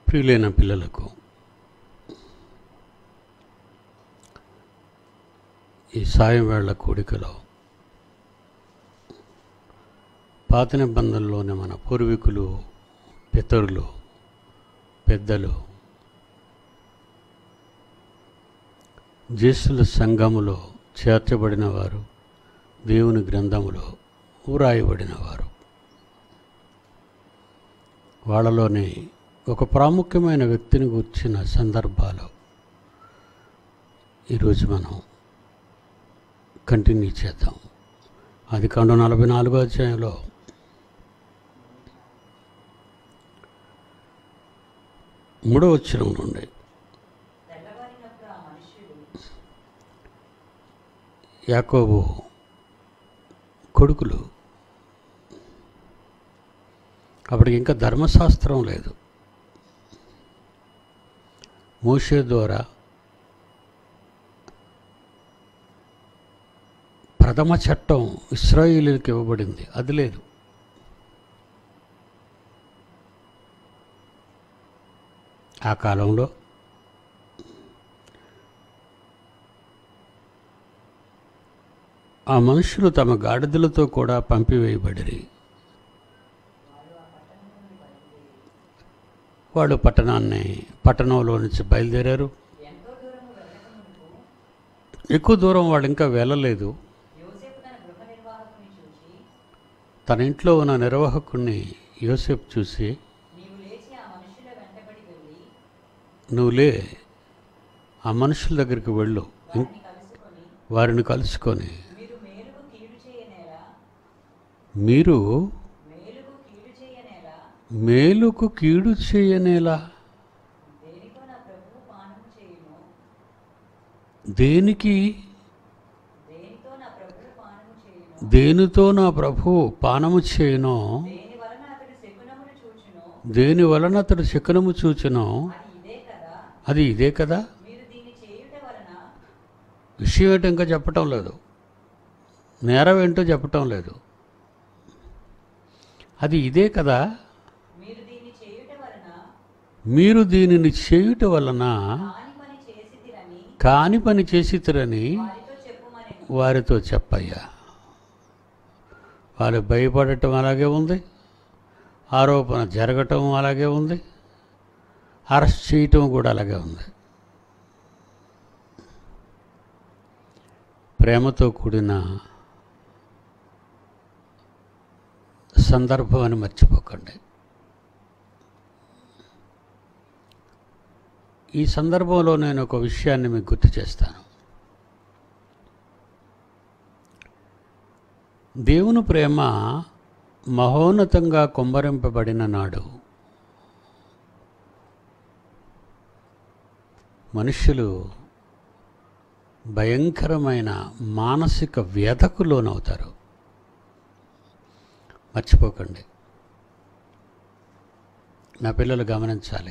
ప్రియులైన పిల్లలకు ఈ సాయం వేళ కూడికలో పాత నిబంధనలోని మన పూర్వీకులు పితరులు పెద్దలు జ్యేష్ఠుల సంఘములో చేర్చబడిన వారు దేవుని గ్రంథములో ఊరాయబడిన వారు వాళ్ళలోని ఒక ప్రాముఖ్యమైన వ్యక్తిని గుర్చిన సందర్భాలు ఈరోజు మనం కంటిన్యూ చేద్దాం అది కాండ నలభై నాలుగో అధ్యాయంలో మూడో వచ్చిన నుండి తెల్లవారినప్పుడు ఆ మనుష్యుడు యాకోబు కొడుకులు అప్పటికి ఇంకా ధర్మశాస్త్రం లేదు మోషే ద్వారా ప్రథమ చట్టం ఇస్రాయిలీలకు ఇవ్వబడింది అది లేదు ఆ కాలంలో ఆ మనుషులు తమ గాడిదలతో కూడా పంపివేయబడిరి వాళ్ళు పట్టణాన్ని పట్టణంలో నుంచి బయలుదేరారు ఎంతో దూరము వెళ్ళకముందు ఎక్కువ దూరం వాళ్ళు ఇంకా వెళ్ళలేదు యోసేపు తన గృహ నిర్వాహకుని చూచి తన ఇంట్లో ఉన్న నిర్వాహకుడిని యోసేపు చూసి నీవు లేచి ఆ మనుషుల వెంటబడి వెళ్ళి నువ్వులే ఆ మనుషుల దగ్గరికి వెళ్ళు ఇం- వారిని కలుసుకొని వారిని కలుసుకొని మీరు మేలుకు కీడు చేయనేలా మీరు మేలుకు కీడు చేయనేలా మేలుకు కీడు చేయనేలా దేనితో నా ప్రభువు పానము చేయును దేనికి దేనితో నా ప్రభువు పానము చేయును దేనితో నా ప్రభు పానము చేయనో దేని వలన అతడు శకునమును చూచును దేని వలన అతడు శకునము చూచినో అది ఇదే కదా అది ఇదే కదా మీరు దీన్ని చేయుట వలన విషయం ఏంటో ఇంకా చెప్పటం లేదు నేరం ఏంటో చెప్పటం లేదు అది ఇదే కదా మీరు దీన్ని చేయుట వలన మీరు దీనిని చేయుట వలన కాని పని చేసిదిరని కాని పని చేసితురని వారితో చెప్పుమని వారితో చెప్పయ్యా వాళ్ళు భయపడటం అలాగే ఉంది ఆరోపణ జరగటం అలాగే ఉంది అరెస్ట్ చేయటం కూడా అలాగే ఉంది ప్రేమతో కూడిన సందర్భం అని మర్చిపోకండి ఈ సందర్భంలో నేను ఒక విషయాన్ని మీకు గుర్తు చేస్తాను దేవుని ప్రేమ మహోన్నతంగా కుమ్మరింపబడిన నాడు మనుష్యులు భయంకరమైన మానసిక వ్యధకు లోనవుతారు మర్చిపోకండి నా పిల్లలు గమనించాలి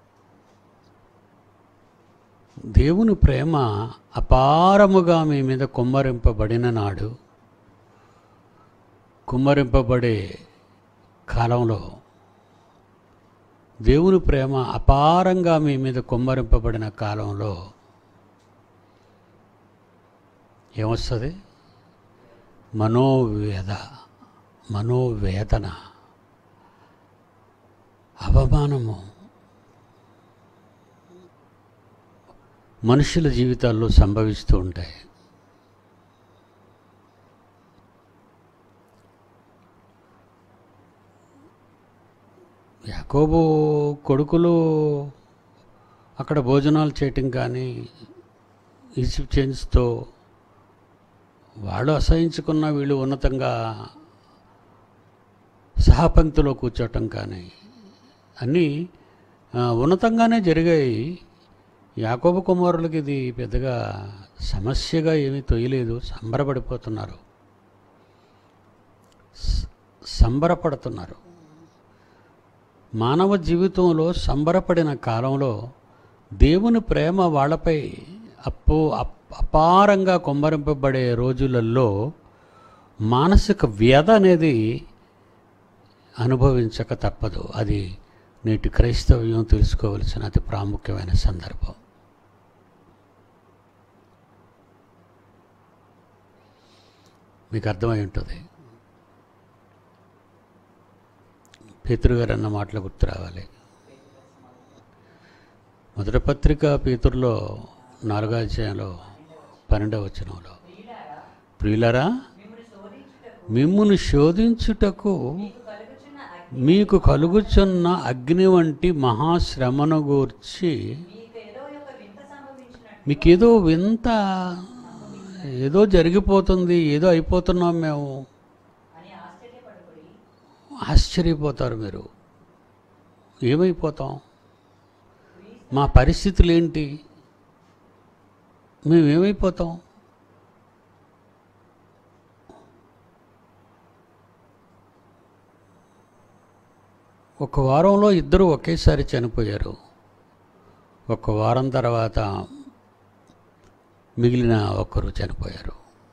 దేవుని ప్రేమ అపారముగా మీ మీద కుమ్మరింపబడిన నాడు కుమ్మరింపబడే కాలంలో దేవుని ప్రేమ అపారంగా మీ మీద కుమ్మరింపబడిన కాలంలో ఏమొస్తుంది మనోవేద మనోవేదన అవమానము మనుషుల జీవితాల్లో సంభవిస్తూ ఉంటాయి యాకోబు కొడుకులు అక్కడ భోజనాలు చేయటం కానీ ఈజిప్షియన్స్తో వాళ్ళు అసహించుకున్న వీళ్ళు ఉన్నతంగా సహపంక్తిలో కూర్చోటం కానీ అన్నీ ఆ, ఉన్నతంగానే జరిగాయి యాకోబు కుమారులకి ఇది పెద్దగా సమస్యగా ఏమీ తొయ్యలేదు సంబరపడిపోతున్నారు స- సంబరపడుతున్నారు మానవ జీవితంలో సంబరపడిన కాలంలో దేవుని ప్రేమ వాళ్ళపై అప్పు అప్- అపారంగా కుమ్మరింపబడే రోజులలో మానసిక వ్యధ అనేది అనుభవించక తప్పదు అది నేటి క్రైస్తవ్యం తెలుసుకోవలసిన అతి ప్రాముఖ్యమైన సందర్భం మీకు అర్థమై ఉంటుంది పేతురు అన్న మాటలు గుర్తు రావాలి మొదటి పత్రిక పేతురులో నాలుగో అధ్యాయంలో పన్నెండవ వచనంలో ప్రియులారా ప్రియులరా మిమ్మల్ని శోధించుటకు మిమ్మును శోధించుటకు మీకు కలుగుచున్న అగ్ని మీకు కలుగుచున్న అగ్ని వంటి మహాశ్రమను గూర్చి మీకేదో ఒక వింత సంభవించినట్టు మీకేదో వింత ఏదో జరిగిపోతుంది ఏదో అయిపోతున్నాం మేము అని ఆశ్చర్యపడుకుడి ఆశ్చర్యపోతారు మీరు ఏమైపోతాం మా పరిస్థితులు ఏంటి మేము ఏమైపోతాం ఒక వారంలో ఇద్దరు ఒకేసారి చనిపోయారు ఒక వారం తర్వాత మిగిలిన ఒకరు చనిపోయారు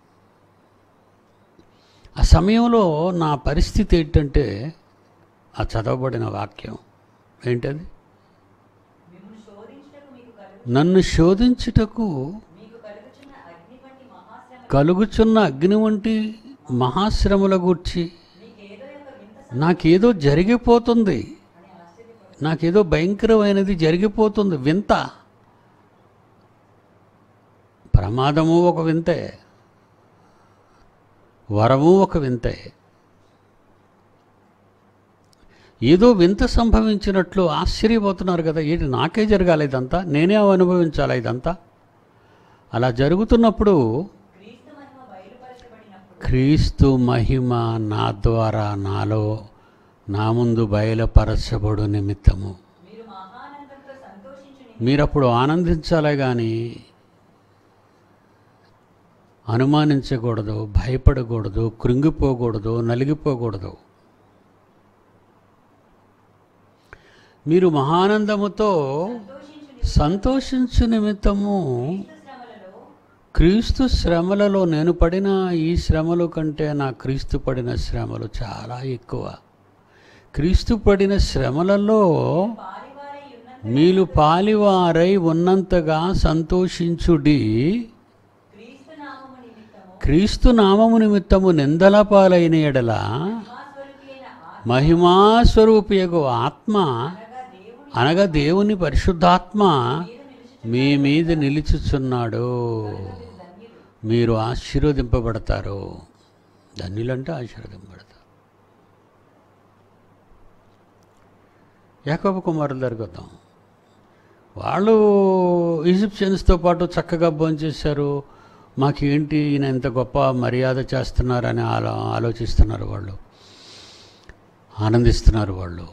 ఆ సమయంలో నా పరిస్థితి ఏంటంటే ఆ చదవబడిన వాక్యం ఏంటది మిమ్మల్ని శోధించుటకు మీకు కలుగు నన్ను శోధించుటకు మీకు కలుగుచున్న అగ్ని వంటి మహాశ్రమ కలుగుచున్న అగ్ని వంటి మహాశ్రమల గూర్చి మీకేదో ఒక వింత నాకేదో జరిగిపోతుంది అని ఆశ్చర్యపడు నాకేదో భయంకరమైనది జరిగిపోతుంది వింత ప్రమాదము ఒక వింతే వరము ఒక వింతే ఏదో వింత సంభవించినట్లు ఆశ్చర్యపోతున్నారు కదా ఏంటి నాకే జరగాలి ఇదంతా నేనే అనుభవించాలా ఇదంతా అలా జరుగుతున్నప్పుడు క్రీస్తు మహిమ బయలుపరచబడినప్పుడు క్రీస్తు మహిమ నా ద్వారా నాలో నా ముందు బయలుపరచబడు నిమిత్తము మీరు మహానందంతో సంతోషించు మీరప్పుడు ఆనందించాలే కానీ అనుమానించకూడదు భయపడకూడదు కృంగిపోకూడదు నలిగిపోకూడదు మీరు మహానందముతో సంతోషించు సంతోషించు నిమిత్తము శ్రమలలో క్రీస్తు శ్రమలలో నేను పడిన ఈ శ్రమల కంటే నా క్రీస్తు పడిన శ్రమలు చాలా ఎక్కువ క్రీస్తు పడిన శ్రమలలో పాలివారై ఉన్న మీరు పాలివారై ఉన్నంతగా సంతోషించుడి క్రీస్తు నామము నిమిత్తము క్రీస్తు నామము నిమిత్తము నిందల పాలైన ఎడల మహాస్వరూపి అయిన ఆ మహిమాస్వరూపియగు ఆత్మ అనగా దేవుని అనగా దేవుని పరిశుద్ధాత్మ మీద నిలిచి మీ మీద నిలుచుచున్నాడు ధన్యులు మీరు ఆశీర్వదింపబడతారు ధన్యులంటే ఆశీర్వదింపబడతారు యాకోబు కుమారుల దగ్గరికి వద్దాం వాళ్ళు ఈజిప్షియన్స్తో పాటు చక్కగా భోంచేశారు మాకేంటి ఈయన ఇంత గొప్ప మర్యాద చేస్తున్నారని ఆలో ఆలోచిస్తున్నారు వాళ్ళు ఆనందిస్తున్నారు వాళ్ళు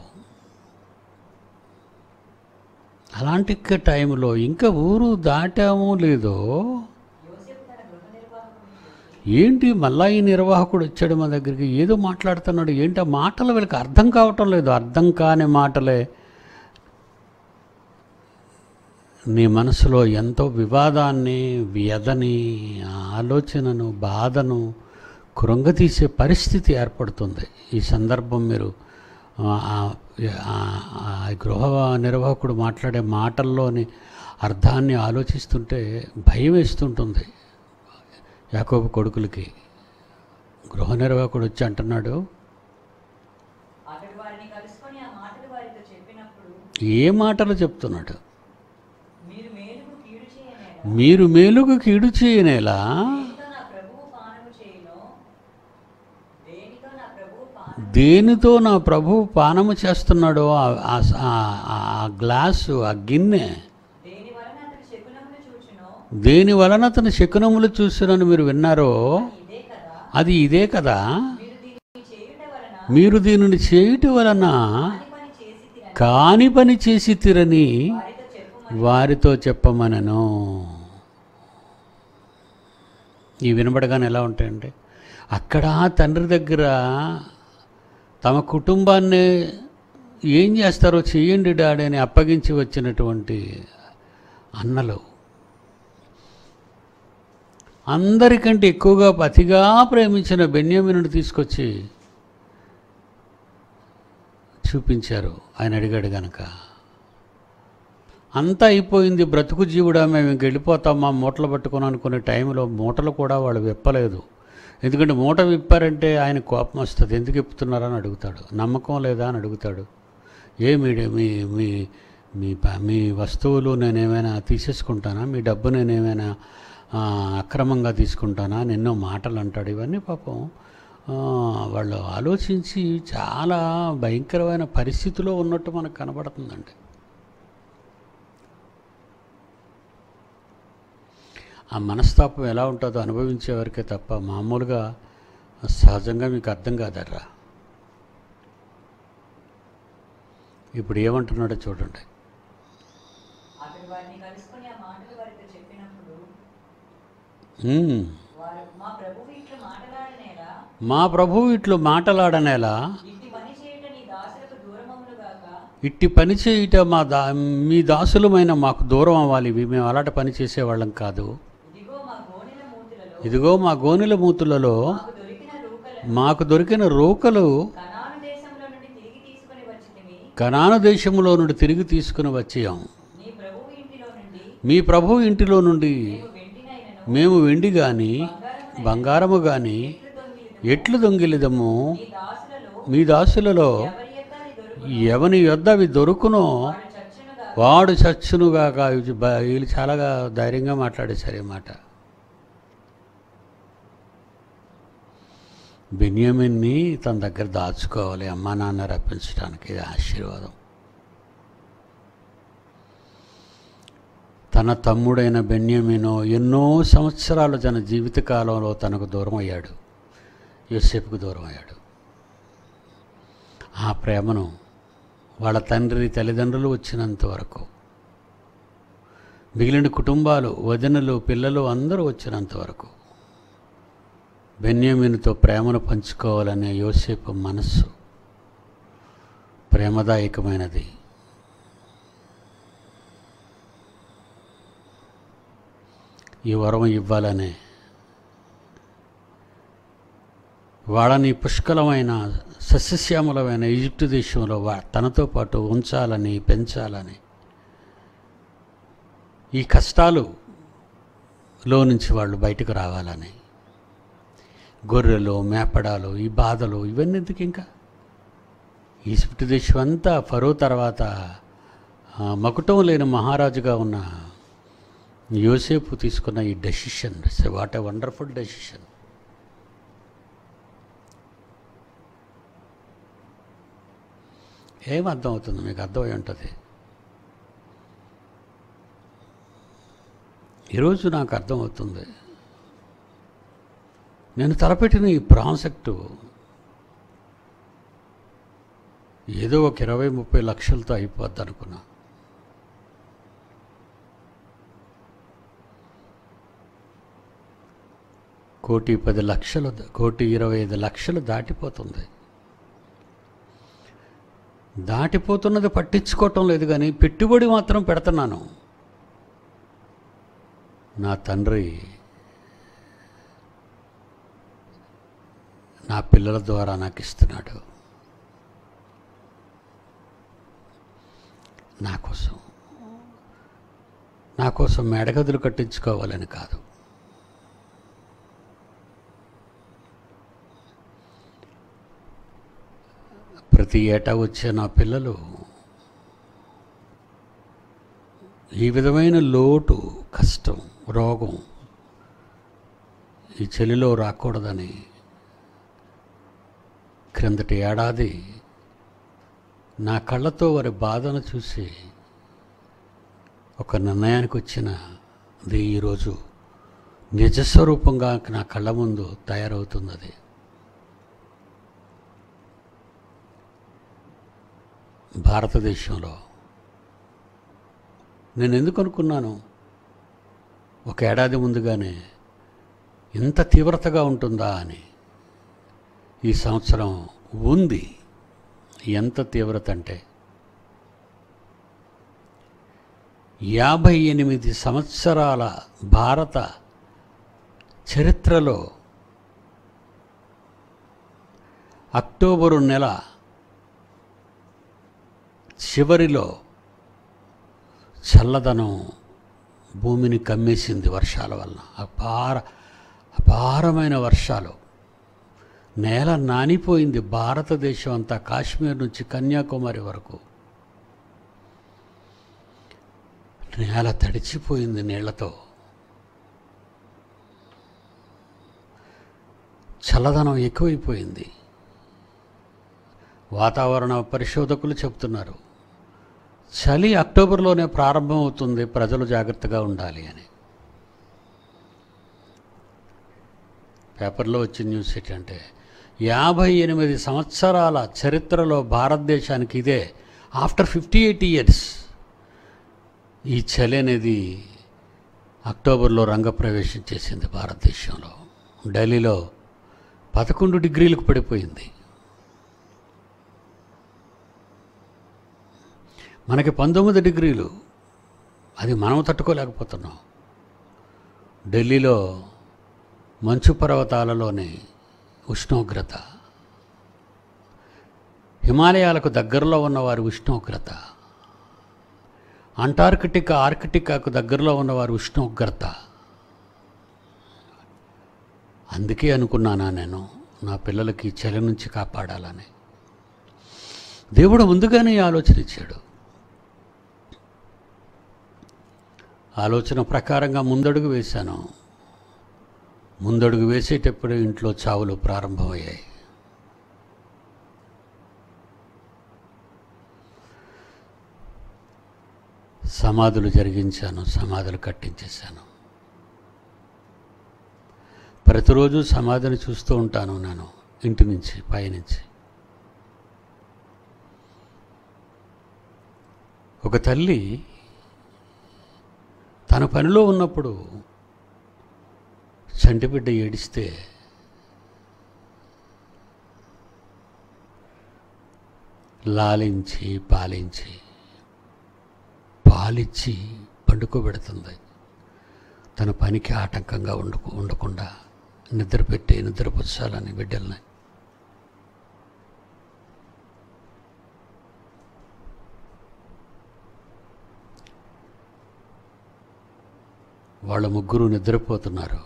అలాంటి టైంలో ఇంకా ఊరు దాటామో లేదో యోసేపు తన గృహ నిర్వాహకుని ఏంటి మళ్ళా ఈ నిర్వాహకుడు వచ్చాడు మా దగ్గరికి ఏదో మాట్లాడుతున్నాడు ఏంటి ఆ మాటలు వీళ్ళకి అర్థం కావటం లేదు అర్థం కాని మాటలే నీ మనసులో ఎంతో వివాదాన్ని వ్యధని ఆలోచనను బాధను కృంగతీసే పరిస్థితి ఏర్పడుతుంది ఈ సందర్భం మీరు ఆ, ఆ, ఆ గృహ నిర్వాహకుడు మాట్లాడే మాటల్లోని అర్థాన్ని ఆలోచిస్తుంటే భయం వేస్తుంటుంది యాకోబు కొడుకులకి గృహ నిర్వాహకుడు వచ్చి అంటున్నాడు అతడు వారిని కలుసుకొని ఆ మాటలు వారితో చెప్పినప్పుడు ఏ మాటలు చెప్తున్నాడు మీరు మేలుకు కీడు చేయనేలా మీరు మేలుకు కీడు చేయనేలా దేనితో నా ప్రభువు పానము చేయునో దేనితో నా ప్రభువు పానము దేనితో నా ప్రభు పానము చేస్తున్నాడో ఆ- ఆ- ఆ- ఆ గ్లాసు ఆ గిన్నె దేని వలన అతడు శకునములు చూచునో దేని వలన అతను శకునములు చూసినని మీరు విన్నారో ఇదే కదా అది ఇదే కదా మీరు దీన్ని చేయుట వలన మీరు దీనిని చేయుట వలన పని పని చేసి తినని కాని పని చేసి తిరని వారితో చెప్పుమని వారితో చెప్పమనను ఈ వినబడగానే ఎలా ఉంటాయండి అక్కడ తండ్రి దగ్గర తమ కుటుంబాన్ని ఏం చేస్తారో చెయ్యండి డాడీ అని అప్పగించి వచ్చినటువంటి అన్నలు అందరికంటే ఎక్కువగా అతిగా ప్రేమించిన బెన్యామినుడు తీసుకొచ్చి చూపించారు ఆయన అడిగాడు గనక అంతా అయిపోయింది బ్రతుకు జీవుడా మేము ఇంక వెళ్ళిపోతాం మా మూటలు పట్టుకొని అనుకునే టైంలో మూటలు కూడా వాళ్ళు విప్పలేదు ఎందుకంటే మూట విప్పారంటే ఆయన కోపం వస్తుంది ఎందుకు విప్పుతున్నారని అడుగుతాడు నమ్మకం లేదా అని అడుగుతాడు ఏ మీ మీ మీ మీ ప- మీ వస్తువులు నేనేమైనా తీసేసుకుంటానా మీ డబ్బు నేనేమైనా ఆ, అక్రమంగా తీసుకుంటానా అని ఎన్నో మాటలు అంటాడు ఇవన్నీ పాపం ఆ, వాళ్ళు ఆలోచించి చాలా భయంకరమైన పరిస్థితిలో ఉన్నట్టు మనకు కనబడుతుందండి ఆ మనస్తాపం ఎలా ఉంటుందో అనుభవించేవారికే తప్ప మామూలుగా సహజంగా మీకు అర్థం కాదర్రా ఇప్పుడు ఏమంటున్నాడో చూడండి అతడు వారిని కలుసుకొని ఆ మాటలు వారితో చెప్పినప్పుడు ఉమ్, వారు మా ప్రభువు ఇట్లు మాటలాడనేలా మా ప్రభువు ఇట్లు మాటలాడనేలా ఇట్టి పని చేయట నీ దాసులకు దూరమవును గాక ఇట్టి పని చేయుట మా దా మీ దాసులమైన మాకు దూరం అవ్వాలి ఇవి మేము అలాంటి పని చేసేవాళ్ళం కాదు ఇదిగో మా గోనెల మూతులలో ఇదిగో మా గోనెల మూతులలో మాకు దొరికిన రూకలను మాకు దొరికిన రోకలు కనాను దేశంలో నుండి తిరిగి తీసుకొని వచ్చితిమి కనాన దేశంలో నుండి తిరిగి తీసుకుని వచ్చాం నీ ప్రభువు ఇంటిలో నుండి మీ ప్రభు ఇంటిలో నుండి మేము వెండినైనను మేము వెండి కానీ బంగారము కానీ ఎట్లు దొంగిలిదు ఎట్లు దొంగిలిదము నీ దాసులలో మీ దాసులలో ఎవరి యొక్క నీ దొరుకు ఎవని యొద్ద అవి దొరుకునో వాడు చచ్చునుగా వాడు చచ్చునుగాక ఇది బ- వీళ్ళు చాలా ధైర్యంగా మాట్లాడేశారు ఈ మాట బెన్యామిన్ని తన దగ్గర దాచుకోవాలి అమ్మా నాన్న రప్పించడానికి ఇది ఆశీర్వాదం తన తమ్ముడైన బెన్యామిను ఎన్నో సంవత్సరాలు తన జీవితకాలంలో తనకు దూరం అయ్యాడు యోసేపుకు దూరం అయ్యాడు ఆ ప్రేమను వాళ్ళ తండ్రి తల్లిదండ్రులు వచ్చినంత వరకు మిగిలిన కుటుంబాలు వదినలు పిల్లలు అందరూ వచ్చినంత వరకు బెన్యామిన్తో ప్రేమను పంచుకోవాలనే యోసేపు మనస్సు ప్రేమదాయకమైనది ఈ వరం ఇవ్వాలనే వాళ్ళని పుష్కలమైన సస్యశ్యామలమైన ఈజిప్టు దేశంలో వా తనతో పాటు ఉంచాలని పెంచాలని ఈ కష్టాలు లో నుంచి వాళ్ళు బయటకు రావాలని గొర్రెలు మేపడాలు ఈ బాధలు ఇవన్నీ ఎందుకు ఇంకా ఈజిప్టు దేశం అంతా ఫరో తర్వాత ఆ, మకుటం లేని మహారాజుగా ఉన్న యోసేపు తీసుకున్న ఈ decision what a wonderful decision ఏం అర్థం అవుతుంది మీకు అర్థమై ఉంటుంది ఈరోజు నాకు అర్థమవుతుంది నేను తలపెట్టిన ఈ ప్రాజెక్టు ఏదో ఒక ఇరవై ముప్పై లక్షలతో అయిపోద్ది అనుకున్నా కోటి పది లక్షలు కోటి ఇరవై ఐదు లక్షలు దాటిపోతుంది దాటిపోతున్నది పట్టించుకోవటం లేదు కానీ పెట్టుబడి మాత్రం పెడుతున్నాను నా తండ్రి నా పిల్లల ద్వారా నాకు ఇస్తున్నాడు నా కోసం నా కోసం మేడగదులు కట్టించుకోవాలని కాదు ప్రతి ఏటా వచ్చే నా పిల్లలు ఈ విధమైన లోటు కష్టం రోగం ఈ చలిలో రాకూడదని క్రిందటి ఏడాది నా కళ్ళతో వారి బాధను చూసి ఒక నిర్ణయానికి వచ్చినది ఈరోజు నిజస్వరూపంగా నా కళ్ళ ముందు తయారవుతుంది అది భారతదేశంలో నేను ఎందుకు అనుకున్నాను ఒక ఏడాది ముందుగానే ఇంత తీవ్రతగా ఉంటుందా అని ఈ సంవత్సరం ఉంది ఎంత తీవ్రత అంటే యాభై ఎనిమిది సంవత్సరాల భారత చరిత్రలో అక్టోబరు నెల చివరిలో చల్లదనం భూమిని కమ్మేసింది వర్షాల వలన అపార అపారమైన వర్షాలు నేల నానిపోయింది భారతదేశం అంతా కాశ్మీర్ నుంచి కన్యాకుమారి వరకు నేల తడిచిపోయింది నీళ్లతో చల్లదనం ఎక్కువైపోయింది వాతావరణ పరిశోధకులు చెప్తున్నారు చలి అక్టోబర్లోనే ప్రారంభమవుతుంది ప్రజలు జాగ్రత్తగా ఉండాలి అని పేపర్లో వచ్చిన న్యూస్ ఏంటంటే యాభై ఎనిమిది సంవత్సరాల చరిత్రలో భారతదేశానికి ఇదే ఆఫ్టర్ ఫిఫ్టీ ఎయిట్ ఇయర్స్ ఈ చలి అనేది అక్టోబర్లో రంగప్రవేశం చేసింది భారతదేశంలో ఢిల్లీలో పదకొండు డిగ్రీలకు పడిపోయింది మనకి పంతొమ్మిది డిగ్రీలు అది మనం తట్టుకోలేకపోతున్నాం ఢిల్లీలో మంచు పర్వతాలలోని ఉష్ణోగ్రత హిమాలయాలకు దగ్గరలో ఉన్న వారి ఉష్ణోగ్రత అంటార్కిటికా ఆర్కిటికాకు దగ్గరలో ఉన్న వారి ఉష్ణోగ్రత అందుకే అనుకున్నానా నేను నా పిల్లలకి చలి నుంచి కాపాడాలని దేవుడు ముందుగానే ఈ ఆలోచన ఇచ్చాడు ఆలోచన ప్రకారంగా ముందడుగు వేశాను ముందడుగు వేసేటప్పుడు ఇంట్లో చావులు ప్రారంభమయ్యాయి సమాధులు జరిగించాను సమాధులు కట్టించేశాను ప్రతిరోజు సమాధిని చూస్తూ ఉంటాను నేను ఇంటి నుంచి పైనుంచి ఒక తల్లి తన పనిలో ఉన్నప్పుడు చంటిబిడ్డ ఏడిస్తే లాలించి పాలించి పాలిచ్చి పండుకోబెడుతుంది తన పనికి ఆటంకంగా ఉండకు ఉండకుండా నిద్రపెట్టి నిద్రపుచ్చాలని బిడ్డల్ని వాళ్ళ ముగ్గురు నిద్రపోతున్నారు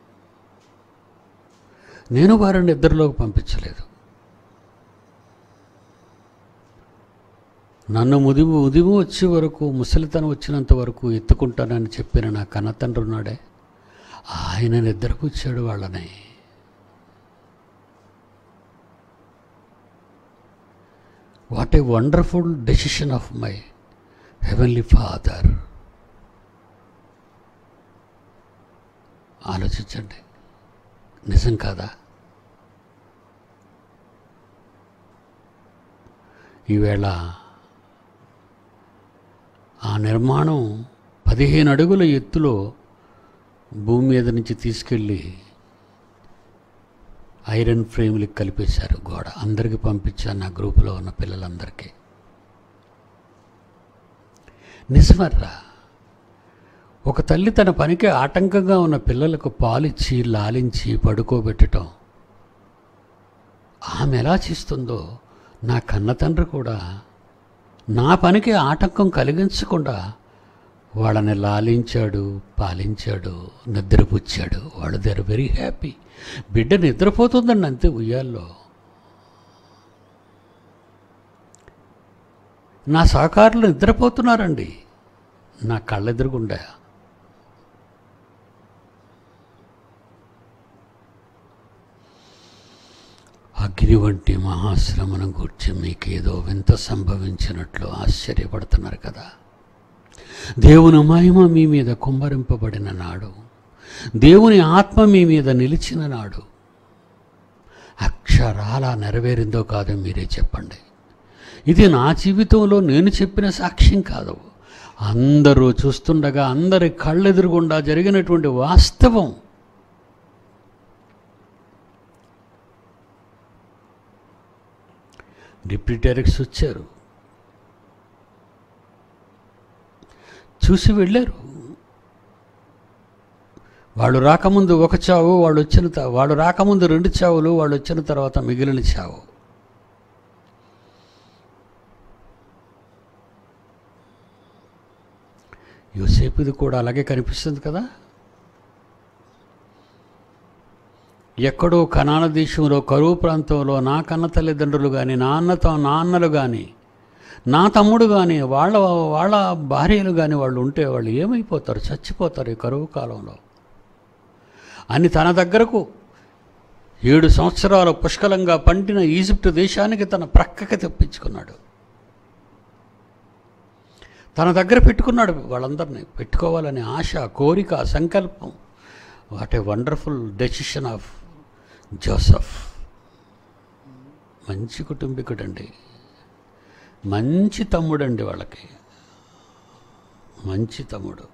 నేను వారిని నిద్రలోకి పంపించలేదు నన్ను ముదిము ఉదిము వచ్చే వరకు ముసలితనం వచ్చినంత వరకు ఎత్తుకుంటానని చెప్పిన నా కన్నతండ్రి ఉన్నాడే ఆయన నిద్రపుచ్చాడు వాళ్ళని what a wonderful decision of my heavenly father ఆలోచించండి నిజం కాదా ఈవేళ ఆ నిర్మాణం పదిహేను అడుగుల ఎత్తులో భూమి మీద నుంచి తీసుకెళ్ళి ఐరన్ ఫ్రేమ్లకి కలిపేశారు గోడ అందరికీ పంపించాను నా గ్రూపులో ఉన్న పిల్లలందరికీ నిజమర్రా ఒక తల్లి తన పనికి ఆటంకంగా ఉన్న పిల్లలకు పాలిచ్చి లాలించి పడుకోబెట్టడం ఆమె ఎలా చేస్తుందో నా కన్న తండ్రి కూడా నా పనికి ఆటంకం కలిగించకుండా వాళ్ళని లాలించాడు పాలించాడు నిద్రపుచ్చాడు వాళ్ళు దే ఆర్ వెరీ హ్యాపీ బిడ్డ నిద్రపోతుందండి అంతే ఉయ్యాల్లో నా సహకారులు నిద్రపోతున్నారండి నా కళ్ళెదురుగుండా అగ్ని వంటి మహాశ్రమను గూర్చి మీకేదో వింత సంభవించినట్లు ఆశ్చర్యపడుతున్నారు కదా దేవుని మహిమ మీ మీద కుమ్మరింపబడిన నాడు దేవుని ఆత్మ మీ మీద నిలిచిన నాడు అక్షరాల నెరవేరిందో కాదో మీరే చెప్పండి ఇది నా జీవితంలో నేను చెప్పిన సాక్ష్యం కాదు అందరూ చూస్తుండగా అందరి కళ్ళెదురుగుండా జరిగినటువంటి వాస్తవం డిప్యూటీ డైరెక్టర్స్ వచ్చారు చూసి వెళ్ళారు వాళ్ళు రాకముందు ఒక చావు వాళ్ళు వచ్చిన త- వాళ్ళు రాకముందు రెండు చావులు వాళ్ళు వచ్చిన తర్వాత మిగిలిన చావు యోసేపుది కూడా అలాగే కనిపిస్తుంది కదా ఎక్కడో కనాన దేశంలో కరువు ప్రాంతంలో నా కన్న తల్లిదండ్రులు కానీ నా అన్నతో నా అన్నలు కానీ నా తమ్ముడు కానీ వాళ్ళ వాళ్ళ భార్యలు కానీ వాళ్ళు ఉంటే వాళ్ళు ఏమైపోతారు చచ్చిపోతారు ఈ కరువు కాలంలో అని తన దగ్గరకు ఏడు సంవత్సరాలు పుష్కలంగా పండిన ఈజిప్ట్ దేశానికి తన ప్రక్కకి తెప్పించుకున్నాడు తన దగ్గర పెట్టుకున్నాడు వాళ్ళందరినీ పెట్టుకోవాలనే ఆశ కోరిక సంకల్పం what a wonderful decision of Joseph మంచి కుటుంబీకుడండి మంచి తమ్ముడండి వాళ్ళకి మంచి తమ్ముడు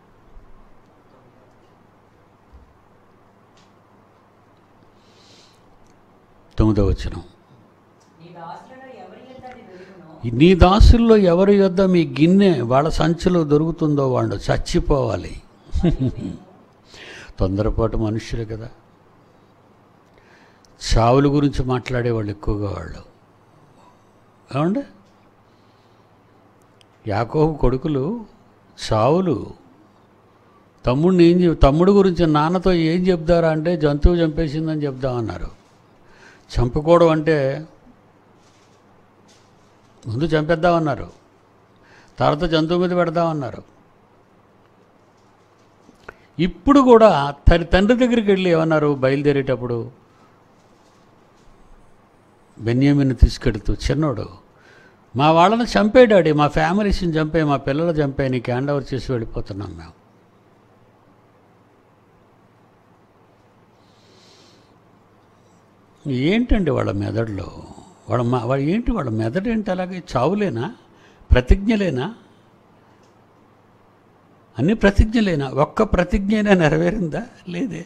తొమ్మిదో వచనం నీ దాసులలో ఎవరి యొద్ద అది దొరుకునో నీ దాసుల్లో ఎవరి యొద్ద మీ గిన్నె వాళ్ళ సంచిలో దొరుకుతుందో వాళ్ళు చచ్చిపోవాలి తొందరపాటు మనుషులు కదా చావుల గురించి మాట్లాడేవాళ్ళు ఎక్కువగా వాళ్ళు ఏమండి యాకోబు కొడుకులు చావులు తమ్ముడిని ఏం చెప్ తమ్ముడు గురించి నాన్నతో ఏం చెప్తారా అంటే జంతువు చంపేసిందని చెప్దామన్నారు చంపుకోవడం అంటే ముందు చంపేద్దామన్నారు తర్వాత జంతువు మీద పెడదామన్నారు ఇప్పుడు కూడా తన తండ్రి దగ్గరికి వెళ్ళి ఏమన్నారు బయలుదేరేటప్పుడు బెన్యామిని తీసుకెడుతూ చిన్నోడు మా వాళ్ళని చంపే డాడీ మా ఫ్యామిలీస్ని చంపే మా పిల్లలు చంపే నీకు హ్యాండ్ ఓవర్ చేసి వెళ్ళిపోతున్నాం మేము ఏంటండి వాళ్ళ మెదడులో వాళ్ళ మా వాళ్ళ ఏంటి వాళ్ళ మెదడు ఏంటి అలాగే చావులేనా ప్రతిజ్ఞలేనా అన్ని ప్రతిజ్ఞలేనా ఒక్క ప్రతిజ్ఞ అయినా నెరవేరిందా లేదే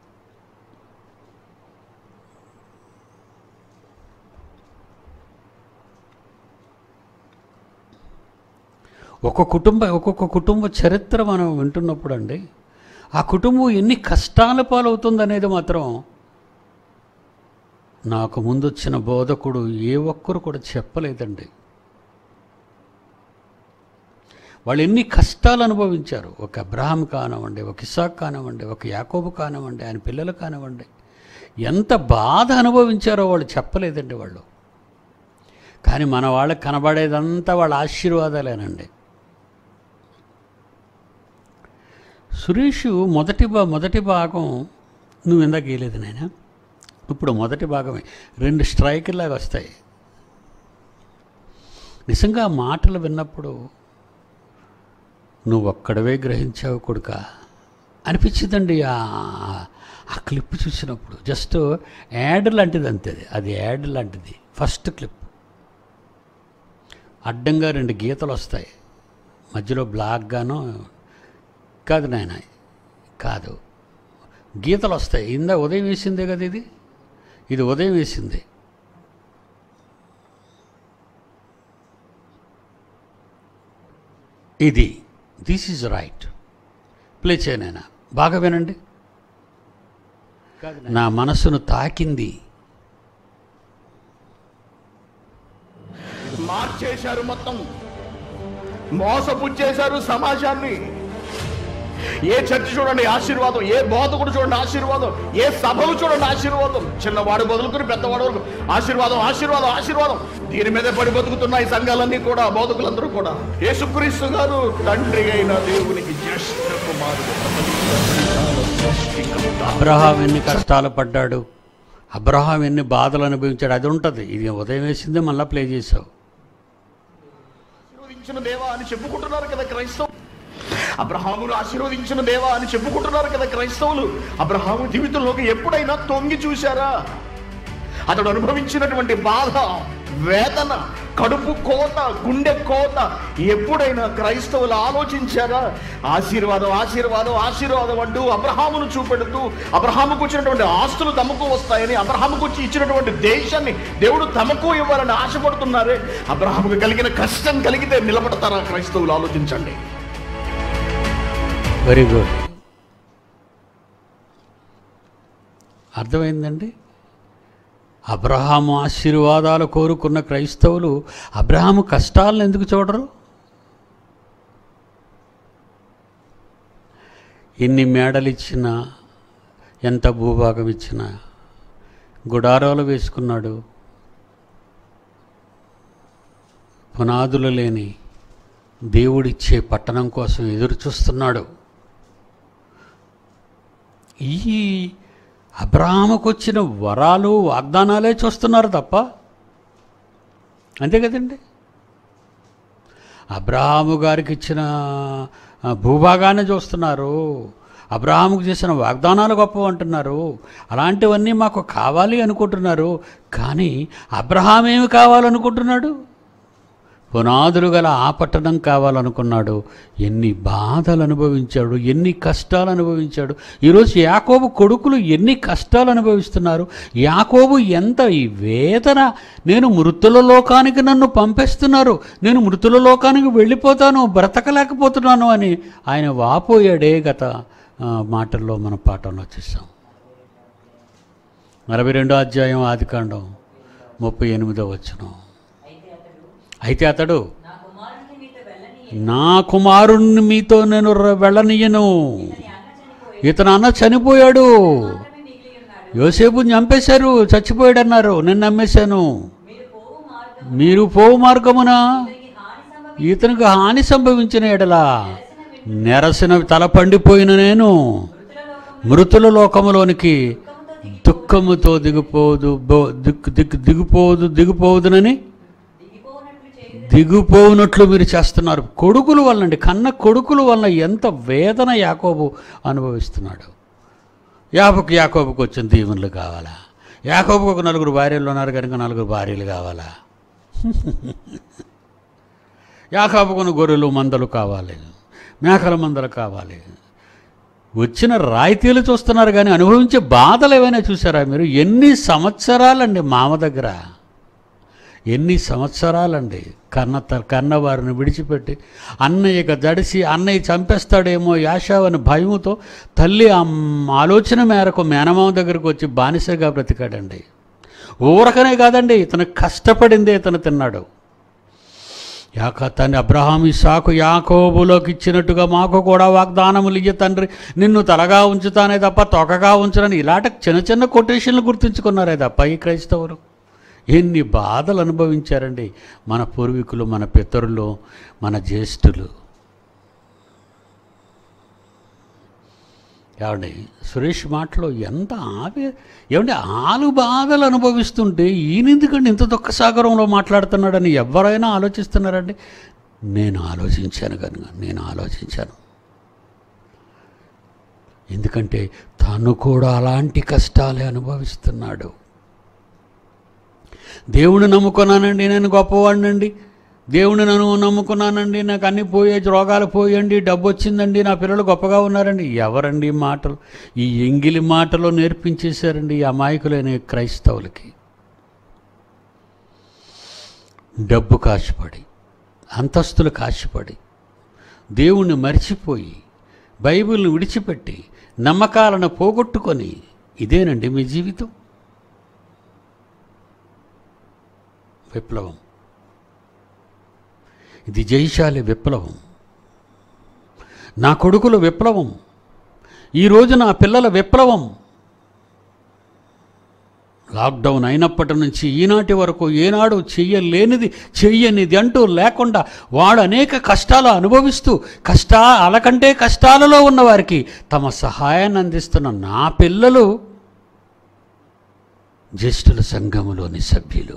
ఒక కుటుంబ ఒక్కొక్క కుటుంబ చరిత్ర మనం వింటున్నప్పుడు అండి ఆ కుటుంబం ఎన్ని కష్టాల పాలవుతుందనేది మాత్రం నాకు ముందొచ్చిన బోధకుడు ఏ ఒక్కరు కూడా చెప్పలేదండి వాళ్ళు ఎన్ని కష్టాలు అనుభవించారు ఒక అబ్రహాం కానివ్వండి ఒక ఇసాక్ కానివ్వండి ఒక యాకోబు కానివ్వండి ఆయన పిల్లలు కానివ్వండి ఎంత బాధ అనుభవించారో వాళ్ళు చెప్పలేదండి వాళ్ళు కానీ మన వాళ్ళకి కనబడేదంతా వాళ్ళ ఆశీర్వాదాలేనండి సురేష్ మొదటి బా మొదటి భాగం నువ్వు ఇందాక గీయలేదు నాయన ఇప్పుడు మొదటి భాగమే రెండు స్ట్రైకులాగా వస్తాయి నిజంగా ఆ మాటలు విన్నప్పుడు నువ్వు ఒక్కడవే గ్రహించావు కొడుక అనిపించిందండి ఆ ఆ క్లిప్ చూసినప్పుడు జస్ట్ యాడ్ లాంటిది అంతే అది. అది యాడ్ లాంటిది ఫస్ట్ క్లిప్ అడ్డంగా రెండు గీతలు వస్తాయి మధ్యలో బ్లాక్గాను కాదు నాయన కాదు గీతలు వస్తాయి ఇందా ఉదయం వేసిందే కదా ఇది ఇది ఉదయం వేసింది ఇది దిస్ ఈజ్ రైట్ ప్లే చేయనైనా బాగా వినండి నా మనసును తాకింది మార్చేశారు మొత్తం మోసపుచ్చేశారు సమాజాన్ని ఏ చర్చ చూడండి ఆశీర్వాదం ఏ బోధకుడు చూడండి ఆశీర్వాదం ఏ సభలు చూడండి ఆశీర్వాదం చిన్నవాడు మొదలుకొని పెద్దవాడు వరకు ఆశీర్వాదం ఆశీర్వాదం ఆశీర్వాదం దీని మీదే పడి బతుకుతున్నాయి సంఘాలన్నీ కూడా బోధకులందరూ కూడా యేసుక్రీస్తు గారు తండ్రి అయిన దేవునికి జ్యేష్ఠ కుమారుడు అబ్రహాం ఎన్ని కష్టాలు పడ్డాడు అబ్రహాం ఎన్ని బాధలు అనుభవించాడు అది ఉంటుంది ఇది ఉదయం వేసిందే మళ్ళీ ప్లే చేసావు ఆశీర్వదించిన దేవా అని చెప్పుకుంటున్నారు కదా క్రైస్తవులు అబ్రహామును ఆశీర్వదించిన దేవా అని చెప్పుకుంటున్నారు కదా క్రైస్తవులు అబ్రహాము జీవితంలోకి ఎప్పుడైనా తొంగి చూశారా అతడు అనుభవించినటువంటి బాధ వేదన కడుపు కోత గుండె కోత ఎప్పుడైనా క్రైస్తవులు ఆలోచించారా ఆశీర్వాదం ఆశీర్వాదం ఆశీర్వాదం అంటూ అబ్రహామును చూపెడుతూ అబ్రహాముకు వచ్చినటువంటి ఆస్తులు తమకు వస్తాయని అబ్రహాముకు వచ్చి ఇచ్చినటువంటి దేశాన్ని దేవుడు తమకు ఇవ్వాలని ఆశపడుతున్నారే అబ్రహాముకు కలిగిన కష్టం కలిగితే నిలబడతారా క్రైస్తవులు ఆలోచించండి వెరీ గుడ్ అర్థమైందండి అబ్రహాము ఆశీర్వాదాలు కోరుకున్న క్రైస్తవులు అబ్రహాము కష్టాలను ఎందుకు చూడరు ఎన్ని మేడలు ఇచ్చినా ఎంత భూభాగం ఇచ్చినా గుడారాలు వేసుకున్నాడు పునాదులు లేని దేవుడిచ్చే పట్టణం కోసం ఎదురు చూస్తున్నాడు ఈ అబ్రాహ్మకు వచ్చిన వరాలు వాగ్దానాలే చూస్తున్నారు తప్ప అంతే కదండి అబ్రాహాము గారికి ఇచ్చిన ఆ, భూభాగాన్ని చూస్తున్నారు అబ్రాహాముకు చేసిన వాగ్దానాలు గొప్ప అంటున్నారు అలాంటివన్నీ మాకు కావాలి అనుకుంటున్నారు కానీ అబ్రహాం ఏమి కావాలనుకుంటున్నాడు పునాదులు గల ఆ పట్టణం కావాలనుకున్నాడు ఎన్ని బాధలు అనుభవించాడు ఎన్ని కష్టాలు అనుభవించాడు ఈరోజు యాకోబు కొడుకులు ఎన్ని కష్టాలు అనుభవిస్తున్నారు యాకోబు ఎంత ఈ వేదన నేను మృతుల లోకానికి నన్ను పంపేస్తున్నారు నేను మృతుల లోకానికి వెళ్ళిపోతాను బ్రతకలేకపోతున్నాను అని ఆయన వాపోయాడే గత ఆ, మాటల్లో మన పాఠంలో చూసాం నలభై రెండో అధ్యాయం ఆదికాండం ముప్పై ఎనిమిదో వచ్చును అయితే అతడు అయితే అతడు నా కుమారుని మీతో వెళ్ళని నా కుమారుణ్ణి మీతో నేను ర- వెళ్ళనీయను ఇతని అన్న చనిపోయి ఇతను అన్న చనిపోయాడు మాత్రమే మిగిలి ఉన్నాడు యోసేపు చంపేశారు చచ్చిపోయాడు అన్నారు నేను నమ్మేశాను మీరు పోవు మార్గం మీరు పోవు మార్గమున ఇతనికి హాని సంభవించిన ఇతనికి హాని సంభవించిన ఎడలా నెరసిన తల పండిపోయిన నేను మృతుల లోకం మృతుల లోకములోనికి దుఃఖముతో దిగిపోదు బో- దిక్కు దిక్కు దిగిపోదు దిగిపోదునని దిగిపోనట్లు చేయి దిగిపోవునట్లు మీరు చేస్తున్నారు కొడుకుల వల్లండి కన్న కొడుకుల వలన ఎంత వేదన యాకోబు అనుభవిస్తున్నాడు యాకోబుకి యాకోబుకి వచ్చిన దీవెనలు కావాలా యాకోబుకు ఒక నలుగురు భార్యలు ఉన్నారు కనుక నలుగురు భార్యలు కావాలా యాకోబుకున్న గొర్రెలు మందలు కావాలి మేకల మందలు కావాలి వచ్చిన రాయితీలు చూస్తున్నారు కానీ అనుభవించే బాధలు ఏమైనా చూసారా మీరు ఎన్ని సంవత్సరాలండి మామ దగ్గర ఎన్ని సంవత్సరాలండి కన్న త- కన్నవారిని విడిచిపెట్టి అన్నయ్యకి దడిసి అన్నయ్య చంపేస్తాడేమో యాషావని భయముతో తల్లి ఆ ఆలోచన మేరకు మేనమామ దగ్గరకు వచ్చి బానిసగా బ్రతికాడండి ఊరకనే కాదండి ఇతను కష్టపడిందే ఇతను తిన్నాడు యాక తండ్రి అబ్రహాం ఇసాకు యాకోబులోకి ఇచ్చినట్టుగా మాకు కూడా వాగ్దానములు ఇయ్య తండ్రి నిన్ను తలగా ఉంచుతానే తప్ప తొకగా ఉంచనని ఇలాంటి చిన్న చిన్న కొటేషన్లు గుర్తుంచుకున్నారే తప్ప ఈ క్రైస్తవులు ఎన్ని బాధలు అనుభవించారండి మన పూర్వీకులు మన పితరులు మన జ్యేష్ఠులు ఏమండి సురేష్ మాటలో ఎంత ఆవే ఏమంటే ఆలు బాధలు అనుభవిస్తుంటే ఈయన ఎందుకండి ఇంత దుఃఖ సాగరంలో మాట్లాడుతున్నాడని ఎవరైనా ఆలోచిస్తున్నారండి నేను ఆలోచించాను కనుక నేను ఆలోచించాను ఎందుకంటే తను కూడా అలాంటి కష్టాలే అనుభవిస్తున్నాడు దేవుని నమ్ముకున్నానండి నేను గొప్పవాడినండి దేవుని నన్ను నమ్ముకున్నానండి నాకు అన్ని పోయే రోగాలు పోయండి డబ్బు వచ్చిందండి నా పిల్లలు గొప్పగా ఉన్నారండి ఎవరండి ఈ మాటలు ఈ ఎంగిలి మాటలు నేర్పించేశారండి ఈ అమాయకులైన క్రైస్తవులకి డబ్బు కాశపడి అంతస్తులు కాశపడి దేవుణ్ణి మర్చిపోయి బైబిల్ని విడిచిపెట్టి నమ్మకాలను పోగొట్టుకొని ఇదేనండి మీ జీవితం విప్లవం ఇది జైశాలి విప్లవం నా కొడుకుల విప్లవం ఈరోజు నా పిల్లల విప్లవం లాక్డౌన్ అయినప్పటి నుంచి ఈనాటి వరకు ఏనాడు చెయ్యలేనిది చెయ్యనిది అంటూ లేకుండా వాడు అనేక కష్టాలు అనుభవిస్తూ కష్టా అలకంటే కష్టాలలో ఉన్నవారికి తమ సహాయాన్ని అందిస్తున్న నా పిల్లలు జ్యేష్ఠుల సంఘములోని సభ్యులు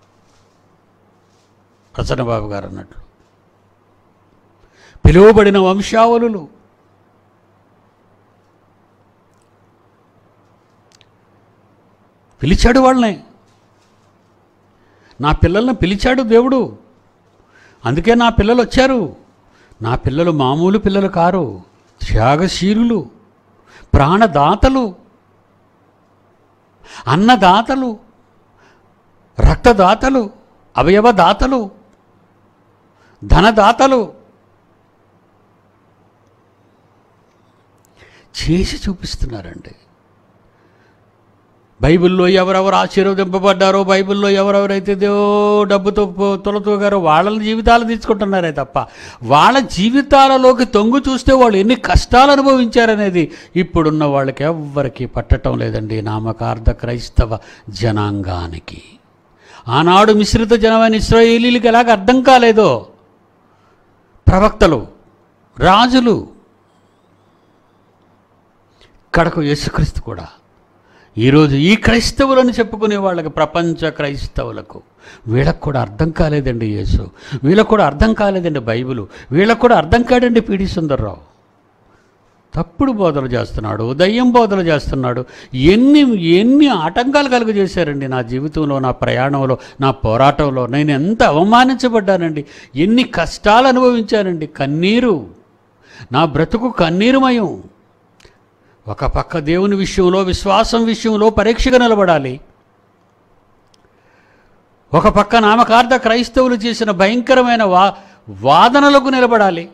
ప్రసన్నబాబు గారు అన్నట్లు పిలువబడిన వంశావళులు పిలిచాడు వాళ్ళని నా పిల్లల్ని పిలిచాడు దేవుడు అందుకే నా పిల్లలు వచ్చారు నా పిల్లలు మామూలు పిల్లలు కారు త్యాగశీలులు ప్రాణదాతలు అన్నదాతలు రక్తదాతలు అవయవదాతలు ధనదాతలు చేసి చూపిస్తున్నారండి బైబిల్లో ఎవరెవరు ఆశీర్వదింపబడ్డారో బైబిల్లో ఎవరెవరైతే దో డబ్బుతో పో- తొలతూగారో వాళ్ళ జీవితాలు తీసుకుంటున్నారే తప్ప వాళ్ళ జీవితాలలోకి తొంగు చూస్తే వాళ్ళు ఎన్ని కష్టాలు అనుభవించారనేది ఇప్పుడున్న వాళ్ళకి ఎవ్వరికీ పట్టటం లేదండి నామకార్థ క్రైస్తవ జనాంగానికి ఆనాడు మిశ్రిత జనమైన ఇస్రాయేలీలకి ఎలాగ అర్థం కాలేదో ప్రవక్తలు రాజులు కడకు యేసుక్రీస్తు కూడా ఈరోజు ఈ క్రైస్తవులని చెప్పుకునే వాళ్ళకి ప్రపంచ క్రైస్తవులకు వీళ్ళకు కూడా అర్థం కాలేదండి యేసు వీళ్ళకు కూడా అర్థం కాలేదండి బైబిలు వీళ్ళకు కూడా అర్థం కాడండి పీడి సుందర్రావు తప్పుడు బోధలు చేస్తున్నాడు దయ్యం బోధలు చేస్తున్నాడు ఎన్ని ఎన్ని ఆటంకాలు కలుగజేశారండి నా జీవితంలో నా ప్రయాణంలో నా పోరాటంలో నేను ఎంత అవమానించబడ్డానండి ఎన్ని కష్టాలు అనుభవించానండి కన్నీరు నా బ్రతుకు కన్నీరుమయం ఒక పక్క దేవుని విషయంలో విశ్వాసం విషయంలో పరీక్షగా నిలబడాలి ఒక పక్క నామకార్థ క్రైస్తవులు చేసిన భయంకరమైన వా వాదనలకు నిలబడాలి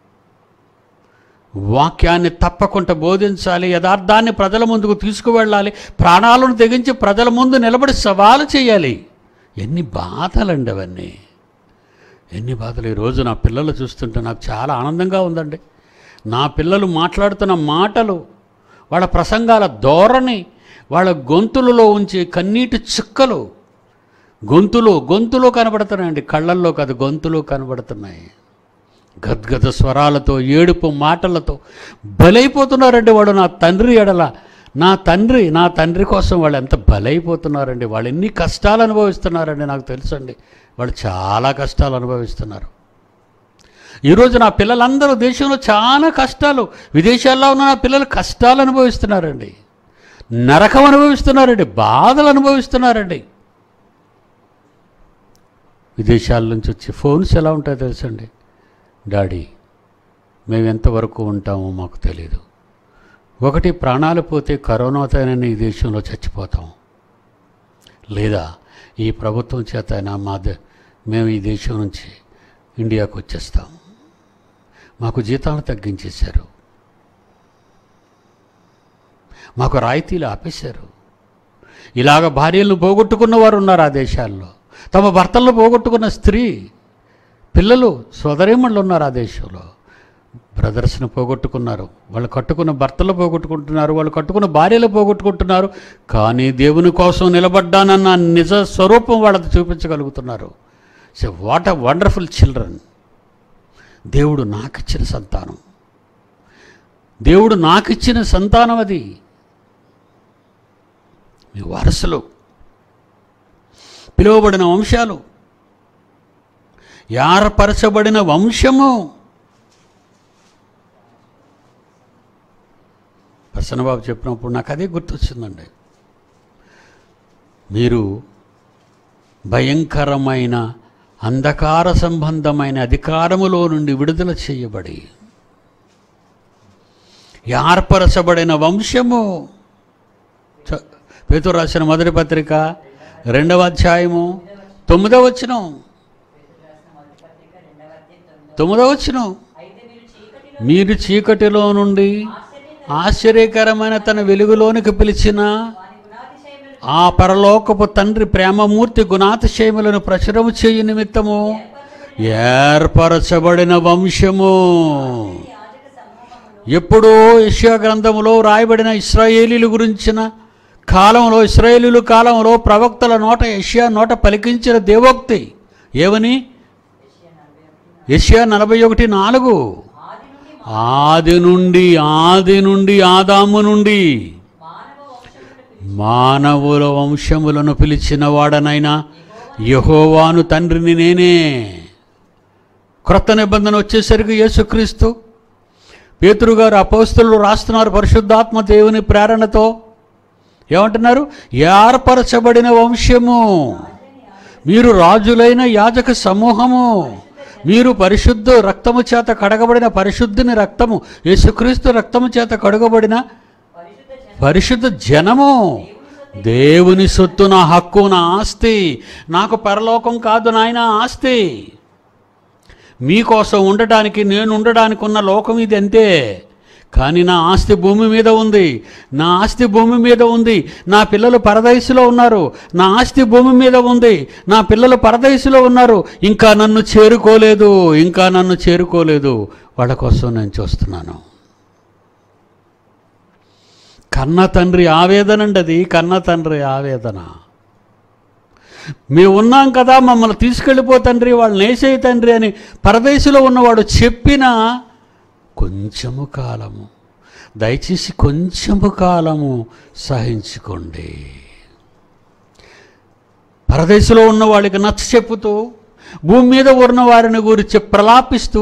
వాక్యాన్ని తప్పకుండా బోధించాలి యథార్థాన్ని ప్రజల ముందుకు తీసుకువెళ్ళాలి ప్రాణాలను తెగించి ప్రజల ముందు నిలబడి సవాలు చేయాలి ఎన్ని బాధలండి అవన్నీ ఎన్ని బాధలు ఈరోజు నా పిల్లలు చూస్తుంటే నాకు చాలా ఆనందంగా ఉందండి నా పిల్లలు మాట్లాడుతున్న మాటలు వాళ్ళ ప్రసంగాల ధోరణి వాళ్ళ గొంతులలో ఉంచే కన్నీటి చుక్కలు గొంతులో గొంతులో కనబడుతున్నాయండి కళ్ళల్లో కాదు గొంతులో కనబడుతున్నాయి గద్గద స్వరాలతో ఏడుపు మాటలతో బలైపోతున్నారండి వాడు నా తండ్రి ఎడల నా తండ్రి నా తండ్రి కోసం వాళ్ళు ఎంత బలైపోతున్నారండి వాళ్ళు ఎన్ని కష్టాలు అనుభవిస్తున్నారండి నాకు తెలుసండి వాళ్ళు చాలా కష్టాలు అనుభవిస్తున్నారు ఈరోజు నా పిల్లలందరూ దేశంలో చాలా కష్టాలు విదేశాల్లో ఉన్న నా పిల్లలు కష్టాలు అనుభవిస్తున్నారండి నరకం అనుభవిస్తున్నారండి బాధలు అనుభవిస్తున్నారండి విదేశాల నుంచి వచ్చి ఫోన్స్ ఎలా ఉంటాయో తెలుసండి డాడీ మేము ఎంతవరకు ఉంటామో మాకు తెలియదు ఒకటి ప్రాణాలు పోతే కరోనాతోనైనా ఈ దేశంలో చచ్చిపోతాం లేదా ఈ ప్రభుత్వం చేత అయినా మా ద- మేము ఈ దేశం నుంచి ఇండియాకు వచ్చేస్తాం మాకు జీతాలు తగ్గించేశారు మాకు రాయితీలు ఆపేశారు ఇలాగ భార్యలను పోగొట్టుకున్న వారు ఉన్నారు ఆ దేశాల్లో తమ భర్తలను పోగొట్టుకున్న స్త్రీ పిల్లలు సోదరేమణులు ఉన్నారు ఆ దేశంలో బ్రదర్స్ని పోగొట్టుకున్నారు వాళ్ళు కట్టుకున్న భర్తలు పోగొట్టుకుంటున్నారు వాళ్ళు కట్టుకున్న భార్యలు పోగొట్టుకుంటున్నారు కానీ దేవుని కోసం నిలబడ్డానన్న నిజ స్వరూపం వాళ్ళకి చూపించగలుగుతున్నారు so what a wonderful children దేవుడు నాకిచ్చిన సంతానం దేవుడు నాకిచ్చిన సంతానం అది మీ వారసులు పిలువబడిన వంశాలు యారపరచబడిన వంశము ప్రసన్నబాబు చెప్పినప్పుడు నాకు అదే గుర్తొచ్చిందండి మీరు భయంకరమైన అంధకార సంబంధమైన అధికారములో నుండి విడుదల చేయబడి ఏర్పరచబడిన వంశము చ- పేతురు రాసిన మొదటి పత్రిక రెండవ అధ్యాయము తొమ్మిదవ వచనం తొమ్మిదవ వచనం అయితే మీరు చీకటిలో మీరు చీకటిలో నుండి ఆశ్చర్యకరమైన తన వెలుగులోనికి పిలిచిన వాని గుణాతిశయములు ఆ పరలోకపు తండ్రి ప్రేమమూర్తి గుణాతిశయములను ప్రచురము చేయు నిమిత్తము ఏర్పరచబడిన వంశము యాజక సమూహమును ఎప్పుడో యెషయా గ్రంథములో రాయబడిన ఇస్రాయేలీల గురించిన కాలంలో ఇస్రాయేలీలు కాలంలో ప్రవక్తల నోట యెషయా నోట పలికించిన దేవోక్తి ఏమని యెషయా నలభై ఒకటి నాలుగు ఆది నుండి ఆది నుండి ఆది నుండి ఆదాము నుండి మానవ వంశములను మానవుల వంశములను పిలిచిన వాడనైనా యహోవాను తండ్రిని నేనే క్రొత్త నిబంధన వచ్చేసరికి యేసుక్రీస్తు పేతురు గారు అపోస్తులు రాస్తున్నారు పరిశుద్ధాత్మ దేవుని ప్రేరణతో ఏమంటున్నారు ఏర్పరచబడిన వంశము మీరు రాజులైన యాజక సమూహము మీరు పరిశుద్ధ రక్తము చేత కడగబడిన పరిశుద్ధుని రక్తము యేసుక్రీస్తు రక్తము చేత కడగబడిన పరిశుద్ధ జనము దేవుని సొత్తు నా హక్కు నా ఆస్తి నాకు పరలోకం కాదు నాయన ఆస్తి మీకోసం ఉండటానికి నేను ఉండడానికి ఉన్న లోకం ఇది అంతే కానీ నా ఆస్తి భూమి మీద ఉంది నా ఆస్తి భూమి మీద ఉంది నా పిల్లలు పరదయసులో ఉన్నారు నా ఆస్తి భూమి మీద ఉంది నా పిల్లలు పరదయసులో ఉన్నారు ఇంకా నన్ను చేరుకోలేదు ఇంకా నన్ను చేరుకోలేదు వాళ్ళ కోసం నేను చూస్తున్నాను కన్న తండ్రి ఆవేదన అండి అది కన్న తండ్రి ఆవేదన మేము ఉన్నాం కదా మమ్మల్ని తీసుకెళ్ళిపో తండ్రి వాళ్ళని వేసేయి తండ్రి అని పరదేశంలో ఉన్నవాడు చెప్పిన కొంచెము కాలము దయచేసి కొంచెము కాలము సహించుకోండి పరదేశంలో ఉన్న వాళ్ళకి నచ్చ చెప్పుతూ భూమి మీద ఉన్న వారిని గురించి ప్రలాపిస్తూ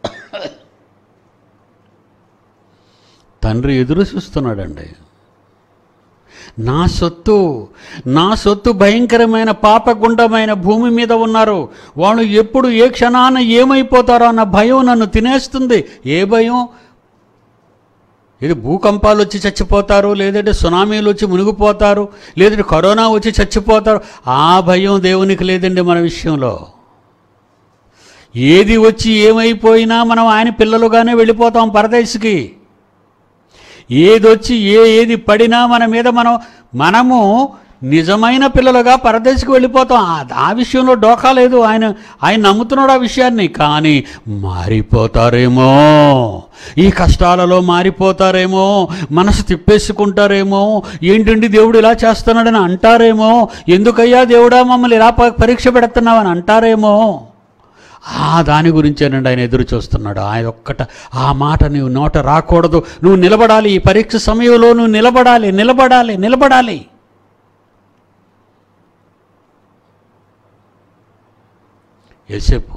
తండ్రి ఎదురు చూస్తున్నాడండి నా సొత్తు నా సొత్తు భయంకరమైన పాపగుండమైన భూమి మీద ఉన్నారు వాళ్ళు ఎప్పుడు ఏ క్షణాన ఏమైపోతారో అన్న భయం నన్ను తినేస్తుంది ఏ భయం ఇది భూకంపాలు వచ్చి చచ్చిపోతారు లేదంటే సునామీలు వచ్చి మునిగిపోతారు లేదంటే కరోనా వచ్చి చచ్చిపోతారు ఆ భయం దేవునికి లేదండి మన విషయంలో ఏది వచ్చి ఏమైపోయినా మనం ఆయన పిల్లలుగానే వెళ్ళిపోతాం పరదేశికి ఏదొచ్చి ఏ ఏది పడినా మన మీద మనం మనము నిజమైన పిల్లలుగా పరదేశకు వెళ్ళిపోతాం ఆ- ఆ విషయంలో డోకా లేదు ఆయన ఆయన నమ్ముతున్నాడు ఆ విషయాన్ని కానీ మారిపోతారేమో ఈ కష్టాలలో మారిపోతారేమో మనసు తిప్పేసుకుంటారేమో ఏంటండి దేవుడు ఇలా చేస్తున్నాడని అంటారేమో ఎందుకయ్యా దేవుడా మమ్మల్ని ఇలా ప- పరీక్ష పెడుతున్నావని అంటారేమో ఆ దాని గురించేనండి ఆయన ఎదురు చూస్తున్నాడు ఆయన ఒక్కట ఆ మాట నీవు నోట రాకూడదు నువ్వు నిలబడాలి ఈ పరీక్ష సమయంలో నువ్వు నిలబడాలి నిలబడాలి నిలబడాలి యోసేపు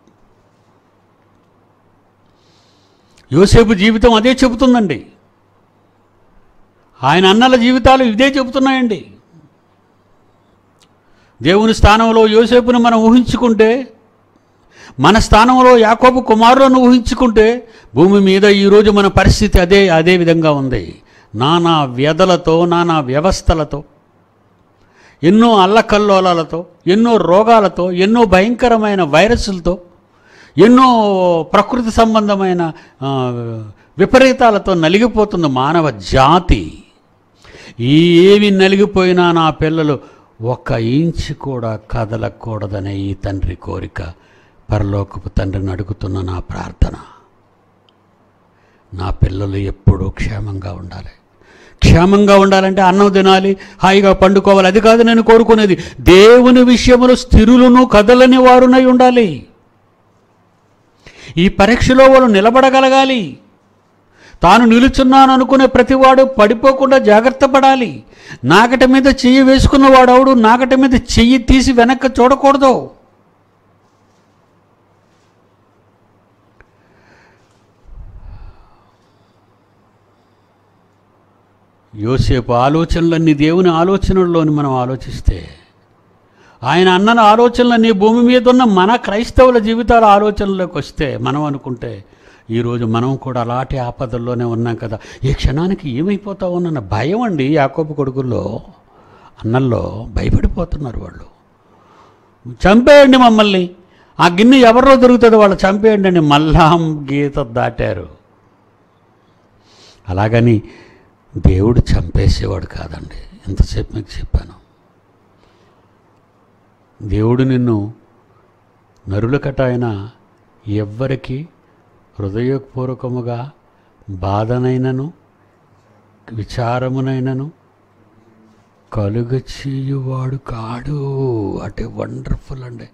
యోసేపు జీవితం అదే చెబుతుందండి ఆయన అన్నల జీవితాలు ఇదే చెబుతున్నాయండి దేవుని స్థానంలో యోసేపును మనం ఊహించుకుంటే మన స్థానంలో యాకోబు కుమారులను ఊహించుకుంటే భూమి మీద ఈరోజు మన పరిస్థితి అదే అదే విధంగా ఉంది నానా వ్యధలతో నానా వ్యవస్థలతో ఎన్నో అల్లకల్లోలాలతో ఎన్నో రోగాలతో ఎన్నో భయంకరమైన వైరస్లతో ఎన్నో ప్రకృతి సంబంధమైన ఆ, విపరీతాలతో నలిగిపోతుంది మానవ జాతి ఈ ఏవి నలిగిపోయినా నా పిల్లలు ఒక్క ఇంచు కూడా కదలకూడదనే ఈ తండ్రి కోరిక పరలోకపు తండ్రిని అడుగుతున్న నా ప్రార్థన నా పిల్లలు ఎప్పుడూ క్షేమంగా ఉండాలి క్షేమంగా ఉండాలంటే అన్నం తినాలి హాయిగా పండుకోవాలి అది కాదు నేను కోరుకునేది దేవుని విషయములో స్థిరులను కదలని వారునై ఉండాలి ఈ పరీక్షలో వాళ్ళు నిలబడగలగాలి తాను నిలుచున్నాను అనుకునే ప్రతివాడు పడిపోకుండా జాగ్రత్త పడాలి నాగటి మీద చెయ్యి వేసుకున్నవాడవుడు నాగటి మీద చెయ్యి తీసి వెనక్కి చూడకూడదు యోసేపు ఆలోచనలన్నీ దేవుని ఆలోచనల్లోని మనం ఆలోచిస్తే ఆయన అన్న ఆలోచనలన్నీ భూమి మీద ఉన్న మన క్రైస్తవుల జీవితాల ఆలోచనలోకి వస్తే మనం అనుకుంటే ఈరోజు మనం కూడా అలాంటి ఆపదల్లోనే ఉన్నాం కదా ఈ క్షణానికి ఏమైపోతామోనన్న భయం అండి యాకోబు కొడుకుల్లో అన్నల్లో భయపడిపోతున్నారు వాళ్ళు చంపేయండి మమ్మల్ని ఆ గిన్నె ఎవరిలో దొరుకుతుందో వాళ్ళు చంపేయండి అని మళ్ళా గీత దాటారు అలాగని దేవుడు చంపేసేవాడు కాదండి ఎంతసేపు మీకు చెప్పాను దేవుడు నిన్ను నరులకట ఆయన ఎవ్వరికి హృదయపూర్వకముగా బాధనైనను విచారమునైనను కలుగ చేయువాడు కాడు అటే వండర్ఫుల్ అండి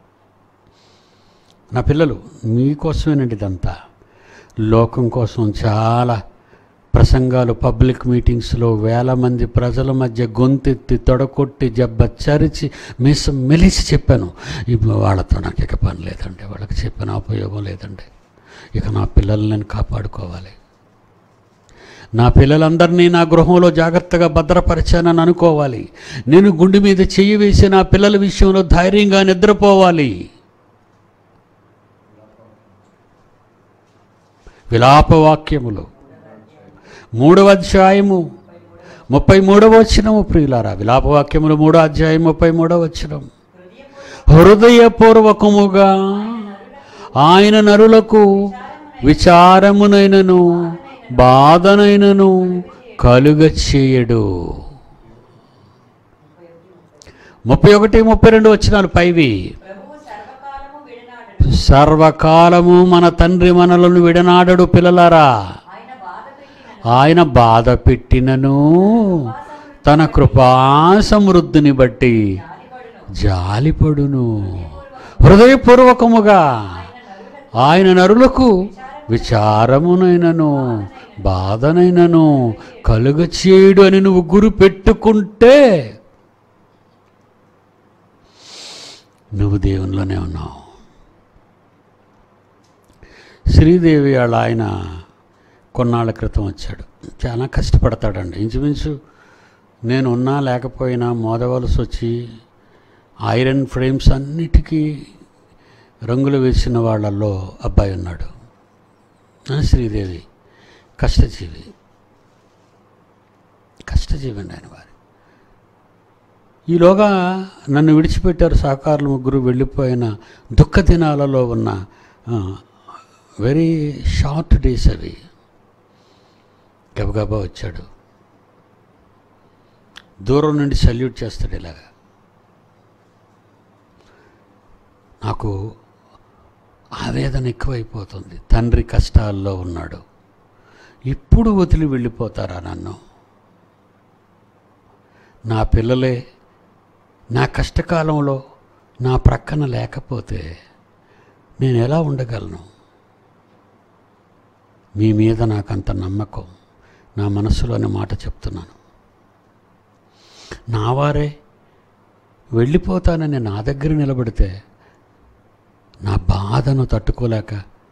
నా పిల్లలు మీకోసమేనండి ఇదంతా లోకం కోసం చాలా ప్రసంగాలు పబ్లిక్ మీటింగ్స్లో వేల మంది ప్రజల మధ్య గొంతెత్తి తొడకొట్టి జబ్బ చరిచి మీసం మెలిసి చెప్పాను ఇప్పుడు వాళ్ళతో నాకు ఇక పని లేదండి వాళ్ళకి చెప్పిన ఉపయోగం లేదండి ఇక నా పిల్లల్ని నేను కాపాడుకోవాలి నా పిల్లలందరినీ నా గృహంలో జాగ్రత్తగా భద్రపరిచానని అనుకోవాలి నేను గుండె మీద చెయ్యి వేసి నా పిల్లల విషయంలో ధైర్యంగా నిద్రపోవాలి విలాపవాక్యములు మూడవ అధ్యాయము ముప్పై మూడవ వచనము ప్రియులారా విలాపవాక్యములు మూడో అధ్యాయం ముప్పై మూడవ వచనం హృదయపూర్వకముగా ఆయన నరులకు విచారమునైనను బాధనైనను కలుగ చేయడు ముప్పై ఒకటి ముప్పై రెండు వచ్చినాలు పైవి ప్రభువు సర్వకాలము విడనాడడు సర్వకాలము మన తండ్రి మనలను విడనాడడు పిల్లలారా ఆయన బాధ పెట్టినను ఆయన బాధ పెట్టినను తన కృపా సమృద్ధిని బట్టి జాలిపడును హృదయపూర్వకముగా ఆయన నరులకు విచారమునైనను బాధనైనను కలుగ చేయడు అని నువ్వు గురి పెట్టుకుంటే నువ్వు దేవునిలోనే ఉన్నావు శ్రీదేవి వాళ్ళ ఆయన కొన్నాళ్ళ క్రితం వచ్చాడు చాలా కష్టపడతాడండి ఇంచుమించు నేను ఉన్నా లేకపోయినా మోదవలసి వచ్చి ఐరన్ ఫ్రేమ్స్ అన్నిటికీ రంగులు వేసిన వాళ్ళల్లో అబ్బాయి ఉన్నాడు ఆ, శ్రీదేవి కష్టజీవి కష్టజీవి అండి ఆయన వారి ఈలోగా నన్ను విడిచిపెట్టారు సహకారులు ముగ్గురు వెళ్ళిపోయిన దుఃఖ దినాలలో ఉన్న వెరీ షార్ట్ డేస్ అవి గబగబా వచ్చాడు దూరం నుండి సల్యూట్ చేస్తాడు ఇలాగా నాకు ఆవేదన ఎక్కువైపోతుంది తండ్రి కష్టాల్లో ఉన్నాడు ఇప్పుడు వదిలి వెళ్ళిపోతారా నన్ను నా పిల్లలే నా కష్టకాలంలో నా ప్రక్కన లేకపోతే నేను ఎలా ఉండగలను మీ మీద నాకంత నమ్మకం నా మనసులోని మాట చెప్తున్నాను నా వారే వెళ్ళిపోతానని నా దగ్గర నిలబడితే నా బాధను తట్టుకోలేక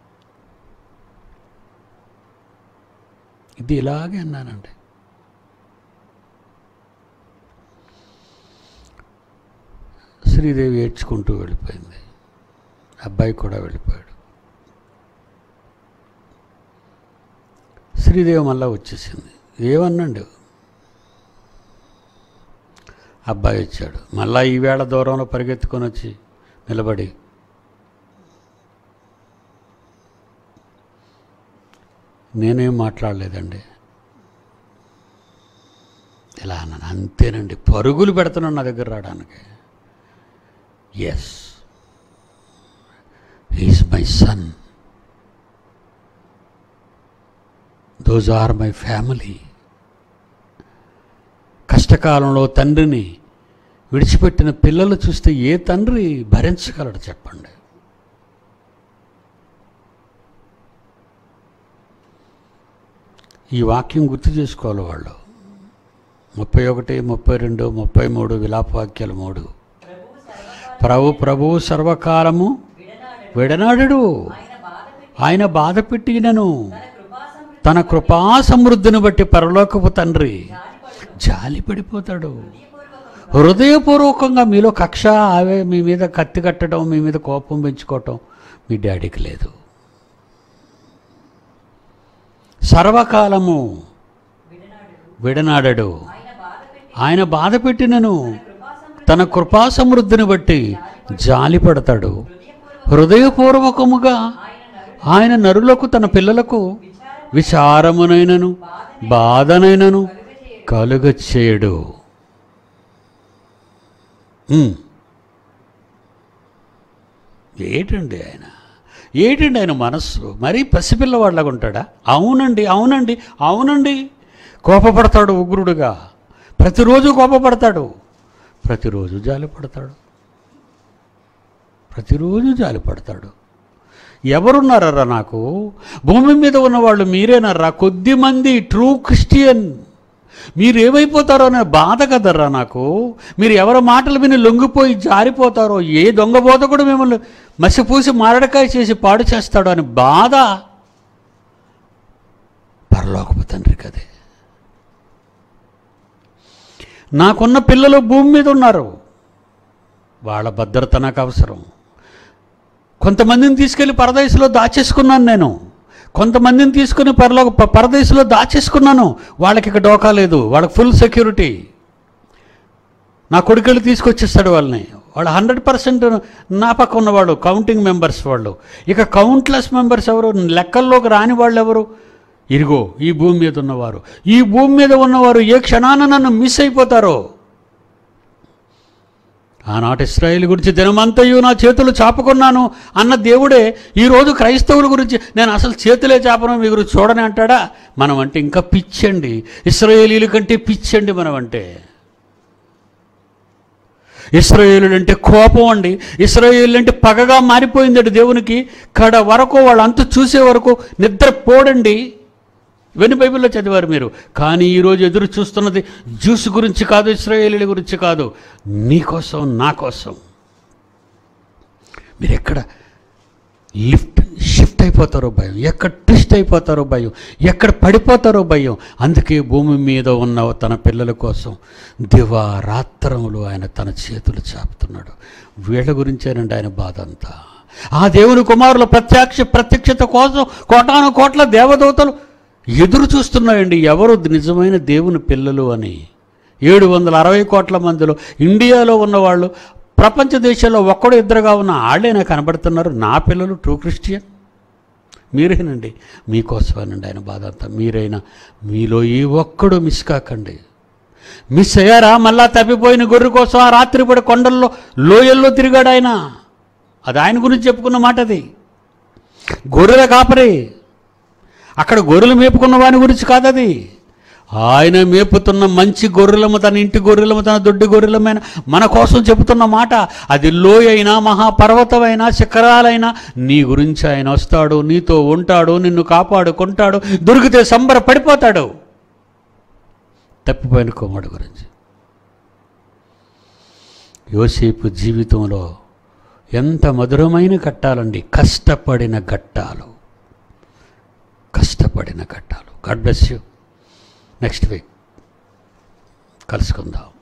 ఇది ఇలాగే అన్నానండి శ్రీదేవి ఏడ్చుకుంటూ వెళ్ళిపోయింది అబ్బాయి కూడా వెళ్ళిపోయాడు శ్రీదేవి మళ్ళా వచ్చేసింది ఏమన్నాడు అబ్బాయి వచ్చాడు మళ్ళా ఈవేళ దూరంలో పరిగెత్తుకొని వచ్చి నిలబడి నేనేం మాట్లాడలేదండి ఇలా అన్నాను అంతేనండి పరుగులు పెడుతున్నాను నా దగ్గర రావడానికి yes is my son those are my family కష్టకాలంలో తండ్రిని విడిచిపెట్టిన పిల్లలు చూస్తే ఏ తండ్రి భరించగలడు చెప్పండి ఈ వాక్యం గుర్తు చేసుకోవాలి వాళ్ళు ముప్పై ఒకటి ముప్పై రెండు ముప్పై మూడు విలాపవాక్యాలు మూడు ప్రభు ప్రభువు సర్వకాలము విడనాడడు విడనాడడు ఆయన బాధ పెట్టి ఆయన బాధ పెట్టినను తన కృపా సమృద్ధి తన కృపా సమృద్ధిని బట్టి పరలోకపు తండ్రి జాలి పడిపోతాడు హృదయపూర్వకంగా మీలో కక్ష ఆవే మీ మీద కత్తి కట్టడం మీ మీద కోపం పెంచుకోవటం మీ డాడీకి లేదు సర్వకాలము విడనాడడు విడనాడడు ఆయన బాధ పెట్టి ఆయన బాధ పెట్టినను కృపా సమృద్ధి తన కృపా సమృద్ధిని బట్టి జాలి పడతాడు హృదయపూర్వకముగా ఆయన నరులకు తన పిల్లలకు విచారమునైనను బాధనైనను కలుగ చేయడు ఉమ్. ఏటండి ఆయన ఏటండి ఆయన మనస్సు మరీ పసిపిల్లవాళ్ళగా ఉంటాడా అవునండి అవునండి అవునండి కోపపడతాడు ఉగ్రుడుగా ప్రతిరోజు కోపపడతాడు ప్రతిరోజు జాలి పడతాడు ప్రతిరోజు జాలి పడతాడు ఎవరున్నారరా నాకు భూమి మీద ఉన్నవాళ్ళు మీరేనర్రా కొద్ది మంది ట్రూ క్రిస్టియన్ మీరు ఏమైపోతారో అనే బాధ కదర్రా నాకు మీరు ఎవరి మాటలు విని లొంగిపోయి జారిపోతారో ఏ దొంగబోత కూడా మిమ్మల్ని మసిపూసి మారడకాయ చేసి పాడు చేస్తాడో అని బాధ పరలోకపు తండ్రి కదే నాకున్న పిల్లలు భూమి మీద ఉన్నారు వాళ్ళ భద్రత నాకు అవసరం కొంతమందిని తీసుకెళ్ళి పరదేశంలో దాచేసుకున్నాను నేను కొంతమందిని తీసుకుని పరలో ప- పరదేశంలో దాచేసుకున్నాను వాళ్ళకి ఇక డోకా లేదు వాళ్ళకి ఫుల్ సెక్యూరిటీ నా కొడుకెళ్ళి తీసుకొచ్చేస్తాడు వాళ్ళని వాళ్ళు హండ్రెడ్ పర్సెంట్ నా పక్క ఉన్నవాళ్ళు కౌంటింగ్ మెంబర్స్ వాళ్ళు ఇక కౌంట్లెస్ మెంబర్స్ ఎవరు లెక్కల్లోకి రాని వాళ్ళు ఎవరు ఇదిగో ఈ భూమి మీద ఉన్నవారు ఈ భూమి మీద ఉన్నవారు ఏ క్షణాన నన్ను మిస్ అయిపోతారో ఆనాటి ఇస్రాయేల్ గురించి దినమంతయు నా చేతులు చాపుకున్నాను అన్న దేవుడే ఈరోజు క్రైస్తవుల గురించి నేను అసలు చేతులే చాపను మీ గురించి చూడని అంటాడా మనం అంటే ఇంకా పిచ్చండి ఇస్రాయేలీల కంటే పిచ్చండి మనం అంటే ఇస్రాయేలులు అంటే కోపం అండి ఇస్రాయేలు అంటే పగగా మారిపోయిందండి దేవునికి కడ వరకు వాళ్ళు అంత చూసే వరకు నిద్ర పోడండి ఇవన్నీ బైబిల్లో చదివారు మీరు కానీ ఈరోజు ఎదురు చూస్తున్నది జ్యూస్ గురించి కాదు ఇస్రాయేలీల గురించి కాదు నీ కోసం నా కోసం మీరు ఎక్కడ లిఫ్ట్ షిఫ్ట్ అయిపోతారో భయం ఎక్కడ ట్విస్ట్ అయిపోతారో భయం ఎక్కడ పడిపోతారో భయం అందుకే భూమి మీద ఉన్న తన పిల్లల కోసం దివారాత్రములు ఆయన తన చేతులు చాపుతున్నాడు వీళ్ళ గురించేనండి ఆయన బాధ అంతా ఆ దేవుని కుమారుల ప్రత్యక్ష ప్రత్యక్షత కోసం కోటాను కోట్ల దేవదూతలు ఎదురు చూస్తున్నాయండి ఎవరు నిజమైన దేవుని పిల్లలు అని ఏడు వందల అరవై కోట్ల మందిలో ఇండియాలో ఉన్నవాళ్ళు ప్రపంచ దేశాల్లో ఒక్కడు ఇద్దరుగా ఉన్న వాళ్ళైనా కనబడుతున్నారు నా పిల్లలు ట్రూ క్రిస్టియన్ మీరేనండి మీకోసమేనండి ఆయన బాధ అంతా మీరైనా మీలో ఏ ఒక్కడు మిస్ కాకండి మిస్ అయ్యారా మళ్ళా తప్పిపోయిన గొర్రె కోసం ఆ రాత్రిపడి కొండల్లో లోయల్లో తిరిగాడు ఆయన అది ఆయన గురించి చెప్పుకున్న మాట అది గొర్రెల కాపరి అక్కడ గొర్రెలు మేపుకున్న వాని గురించి కాదది ఆయన మేపుతున్న మంచి గొర్రెలము తన ఇంటి గొర్రెలము తన దొడ్డి గొర్రెలమైన మన కోసం చెబుతున్న మాట అది లోయైనా మహాపర్వతమైనా శిఖరాలైనా నీ గురించి ఆయన వస్తాడు నీతో ఉంటాడు నిన్ను కాపాడుకుంటాడు దొరికితే సంబర పడిపోతాడు తప్పిపోయిన కుమారుడు గురించి యోసేపు జీవితంలో ఎంత మధురమైన ఘట్టాలండి కష్టపడిన ఘట్టాలు కష్టపడిన ఘట్టాలు God bless you next week కలుసుకుందాం